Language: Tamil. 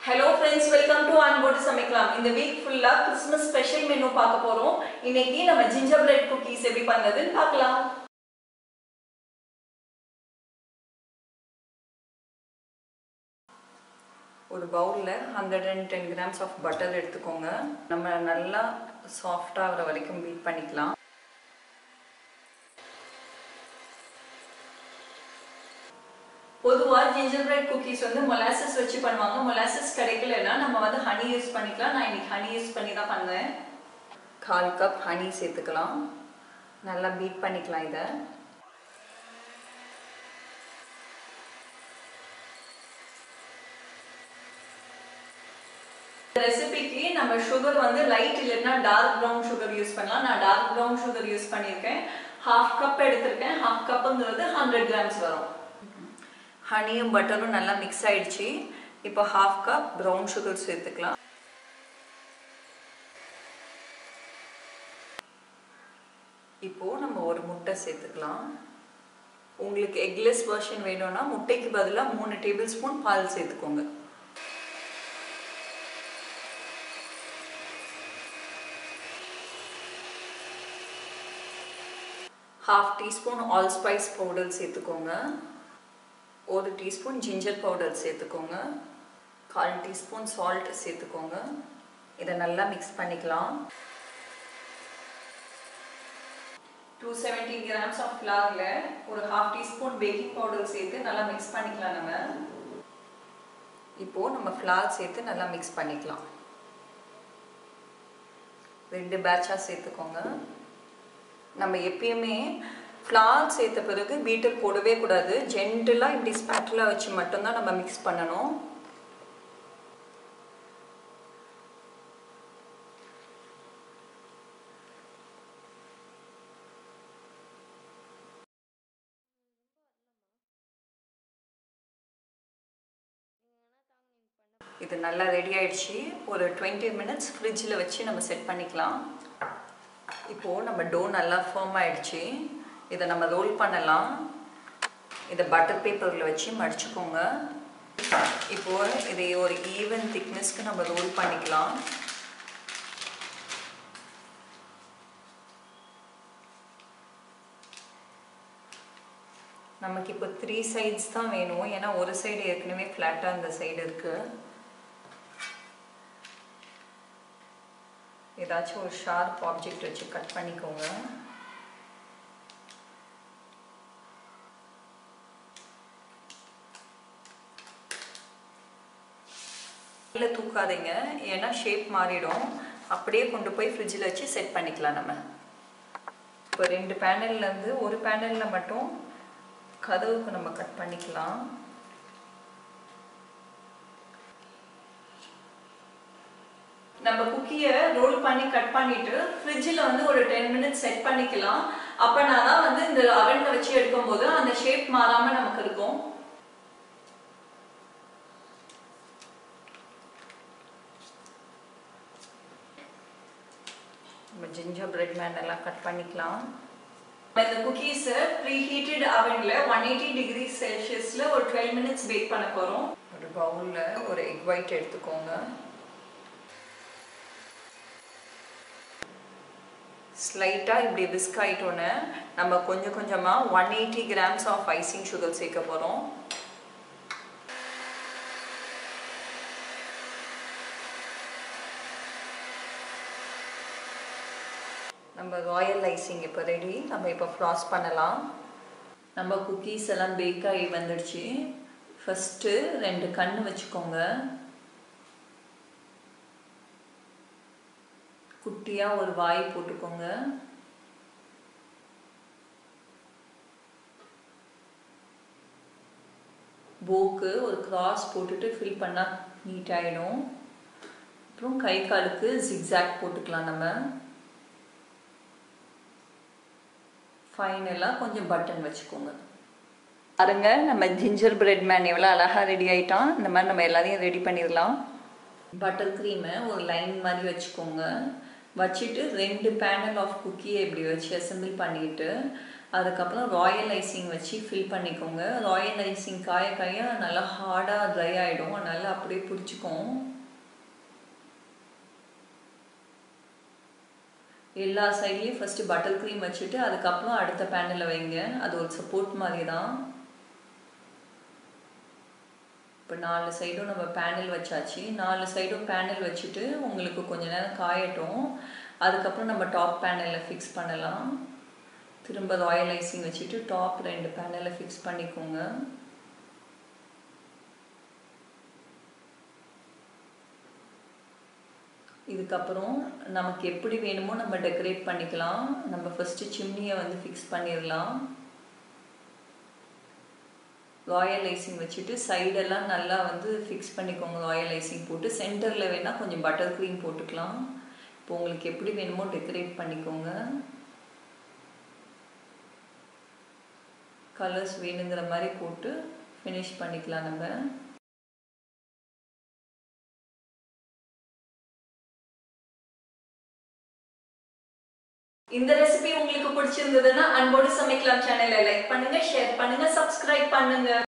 ஹலோ ஃப்ரெண்ட்ஸ் வெல்கம் டு அன்போடு சமைக்கலாம் இந்த வீக் ஃபுல்லா கிறிஸ்மஸ் ஸ்பெஷல் மெனு பார்க்க போறோம் இன்னைக்கு நம்ம ஜிஞ்சர் பிரெட் குக்கீஸ் எப்படி பண்ணதுன்னு பார்க்கலாம் ஒரு பவுலில் hundred and ten grams of butter எடுத்துக்கோங்க நம்ம நல்லா சாஃப்டாக ஆகிற வரைக்கும் பீட் பண்ணிக்கலாம் பொதுவாக ஜிஞ்சர் பிரெட் குக்கீஸ் வந்து மொலாசஸ் வச்சு பண்ணுவாங்க மொலாசஸ் கிடைக்கலன்னா நம்ம வந்து ஹனி யூஸ் பண்ணிக்கலாம் நான் இன்னைக்கு ஹனி யூஸ் பண்ணி தான் பண்ணேன் கால் கப் ஹனி சேர்த்துக்கலாம் நல்லா பீட் பண்ணிக்கலாம் இதை ரெசிபிக்கு நம்ம சுகர் வந்து லைட் இல்லைன்னா டார்க் ப்ரௌன் சுகர் யூஸ் பண்ணலாம் நான் டார்க் ப்ரௌன் சுகர் யூஸ் பண்ணியிருக்கேன் ஹாஃப் கப் எடுத்திருக்கேன் ஹாஃப் கப்புங்கிறது ஹண்ட்ரட் கிராம்ஸ் வரும் ஹனியும் பட்டரும் நல்லா மிக்ஸ் ஆயிடுச்சு இப்போ ஹாஃப் கப் ப்ரௌன் சுகர் சேர்த்துக்கலாம் இப்போ நம்ம ஒரு முட்டை சேர்த்துக்கலாம் உங்களுக்கு எக்லெஸ் வெர்ஷன் வேணும்னா முட்டைக்கு பதிலாக மூணு டேபிள் ஸ்பூன் பால் சேர்த்துக்கோங்க half teaspoon allspice powder சேர்த்துக்கோங்க ஒரு டீஸ்பூன் ஜிஞ்சர் பவுடர் சேர்த்துக்கோங்க கால் டீஸ்பூன் சால்ட் சேர்த்துக்கோங்க இதை நல்லா மிக்ஸ் பண்ணிக்கலாம் டூ செவன்டி கிராம்ஸ் ஆஃப் ஃப்ளாரில் ஒரு ஹாஃப் டீஸ்பூன் பேக்கிங் பவுடர் சேர்த்து நல்லா மிக்ஸ் பண்ணிக்கலாம் நம்ம இப்போது நம்ம ஃப்ளார் சேர்த்து நல்லா மிக்ஸ் பண்ணிக்கலாம் ரெண்டு பேட்சாக சேர்த்துக்கோங்க நம்ம எப்பயுமே ஃப்ளார் சேர்த்த பிறகு பீட்டர் போடவே கூடாது ஜென்டலாக இப்படி ஸ்பேட்டில் வச்சு மட்டும்தான் நம்ம மிக்ஸ் பண்ணணும் இது நல்லா ரெடி ஆயிடுச்சு ஒரு டுவெண்ட்டி மினிட்ஸ் ஃப்ரிட்ஜில் வச்சு நம்ம செட் பண்ணிக்கலாம் இப்போது நம்ம டோ நல்லா ஃபார்ம் ஆயிடுச்சு இதை நம்ம ரோல் பண்ணலாம் இதை பட்டர் பேப்பரில் வச்சு மடிச்சுக்கோங்க இப்போது இதை ஒரு ஈவன் திக்னஸ்க்கு நம்ம ரோல் பண்ணிக்கலாம் நமக்கு இப்போ த்ரீ சைட்ஸ் தான் வேணும் ஏன்னா ஒரு சைடு ஏற்கனவே ஃப்ளாட்டாக இந்த சைடு இருக்குது ஏதாச்சும் ஒரு ஷார்ப் ஆப்ஜெக்ட் வச்சு கட் பண்ணிக்கோங்க இல்லை தூக்காதீங்க ஏன்னா ஷேப் மாறிடும் அப்படியே கொண்டு போய் ஃப்ரிட்ஜில் வச்சு செட் பண்ணிக்கலாம் நம்ம இப்போ ரெண்டு பேனல்லேருந்து ஒரு பேனலில் மட்டும் கதவுக்கு நம்ம கட் பண்ணிக்கலாம் நம்ம குக்கியை ரோல் பண்ணி கட் பண்ணிட்டு ஃப்ரிட்ஜில் வந்து ஒரு டென் மினிட்ஸ் செட் பண்ணிக்கலாம் அப்போனா தான் வந்து இந்த அவனில் வச்சு எடுக்கும்போது அந்த ஷேப் மாறாமல் நமக்கு இருக்கும் நம்ம ஜிஞ்சர் பிரெட் மேன் எல்லாம் கட் பண்ணிக்கலாம் இந்த குக்கீஸை ப்ரீ ஹீட்டட் அவனில் ஒன் எயிட்டி டிகிரி செல்சியஸில் ஒரு டுவெல் மினிட்ஸ் பேக் பண்ண போகிறோம் ஒரு பவுலில் ஒரு எக் ஒயிட் எடுத்துக்கோங்க ஸ்லைட்டாக இப்படி விஸ்க் ஆகிட்டோன்னே நம்ம கொஞ்சம் கொஞ்சமாக one eighty grams of icing sugar சேர்க்க போகிறோம் நம்ம ராயல் ஐசிங் இப்போ ரெடி நம்ம இப்போ ஃப்ராஸ் பண்ணலாம் நம்ம குக்கீஸ் எல்லாம் பேக் ஆகி வந்துடுச்சு ஃபஸ்ட்டு ரெண்டு கண் வச்சுக்கோங்க குட்டியாக ஒரு வாய் போட்டுக்கோங்க போக்கு ஒரு கிராஸ் போட்டுட்டு ஃபில் பண்ணால் நீட் ஆகிடும் அப்புறம் கை காலுக்கு ஜிக்ஸாக் போட்டுக்கலாம் நம்ம ஃபைனலாக கொஞ்சம் பட்டன் வச்சுக்கோங்க பாருங்க நம்ம ஜிஞ்சர் பிரெட் மேன் எவ்வளோ அழகாக ரெடி ஆகிட்டான் இந்த மாதிரி நம்ம எல்லாரையும் ரெடி பண்ணிடலாம் பட்டர் க்ரீமை ஒரு லைன் மாதிரி வச்சுக்கோங்க வச்சுட்டு ரெண்டு பேனல் ஆஃப் குக்கியை இப்படி வச்சு அசம்பிள் பண்ணிட்டு அதுக்கப்புறம் ராயல் ஐசிங் வச்சு ஃபில் பண்ணிக்கோங்க ராயல் ஐசிங் காய காய நல்லா ஹார்டாக ட்ரை ஆகிடும் அதனால அப்படியே பிடிச்சிக்கும் எல்லா சைட்லேயும் ஃபஸ்ட்டு பட்டர் க்ரீம் வச்சுட்டு அதுக்கப்புறம் அடுத்த பேனலில் வைங்க அது ஒரு சப்போர்ட் மாதிரி தான் இப்போ நாலு சைடும் நம்ம பேனல் வச்சாச்சு நாலு சைடும் பேனல் வச்சுட்டு உங்களுக்கு கொஞ்ச நேரம் காயட்டும் அதுக்கப்புறம் நம்ம டாப் பேனலில் ஃபிக்ஸ் பண்ணலாம் திரும்ப ராயல் ஐசிங் வச்சுட்டு டாப் ரெண்டு பேனலில் ஃபிக்ஸ் பண்ணிக்கோங்க இதுக்கப்புறம் நமக்கு எப்படி வேணுமோ நம்ம டெக்கரேட் பண்ணிக்கலாம் நம்ம ஃபஸ்ட்டு சிம்னியை வந்து ஃபிக்ஸ் பண்ணிடலாம் ராயல் ஐசிங் வச்சுட்டு சைடெல்லாம் நல்லா வந்து ஃபிக்ஸ் பண்ணிக்கோங்க ராயல் ஐசிங் போட்டு சென்டரில் வேணால் கொஞ்சம் பட்டர் க்ரீம் போட்டுக்கலாம் இப்போ உங்களுக்கு எப்படி வேணுமோ டெக்கரேட் பண்ணிக்கோங்க கலர்ஸ் வேணுங்கிற மாதிரி போட்டு ஃபினிஷ் பண்ணிக்கலாம் நம்ம இந்த ரெசிபி உங்களுக்கு பிடிச்சிருந்ததுன்னா அன்போடு சமைக்கலாம் சேனலை லைக் பண்ணுங்க ஷேர் பண்ணுங்க சப்ஸ்கிரைப் பண்ணுங்க